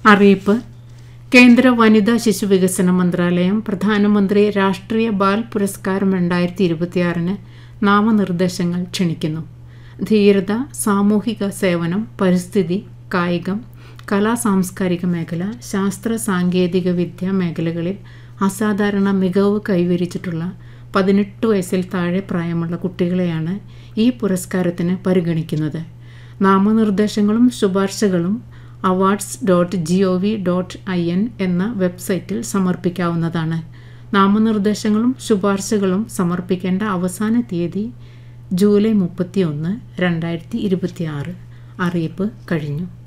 അറിയിപ്പ് കേന്ദ്ര വനിതാ ശിശു വികസന മന്ത്രാലയം പ്രധാനമന്ത്രി രാഷ്ട്രീയ ബാൽ പുരസ്കാരം രണ്ടായിരത്തി ഇരുപത്തിയാറിന് നാമനിർദ്ദേശങ്ങൾ ക്ഷണിക്കുന്നു ധീരത സാമൂഹിക സേവനം പരിസ്ഥിതി കായികം കലാ സാംസ്കാരിക മേഖല ശാസ്ത്ര സാങ്കേതിക വിദ്യ മേഖലകളിൽ അസാധാരണ മികവ് കൈവരിച്ചിട്ടുള്ള പതിനെട്ട് വയസ്സിൽ താഴെ പ്രായമുള്ള കുട്ടികളെയാണ് ഈ പുരസ്കാരത്തിന് പരിഗണിക്കുന്നത് നാമനിർദ്ദേശങ്ങളും ശുപാർശകളും awards dot G O V dot I N എന്ന വെബ്സൈറ്റിൽ സമർപ്പിക്കാവുന്നതാണ് നാമനിർദ്ദേശങ്ങളും ശുപാർശകളും സമർപ്പിക്കേണ്ട അവസാന തീയതി ജൂലൈ മുപ്പത്തി ഒന്ന് രണ്ടായിരത്തി ഇരുപത്തി ആറ് അറിയിപ്പ് കഴിഞ്ഞു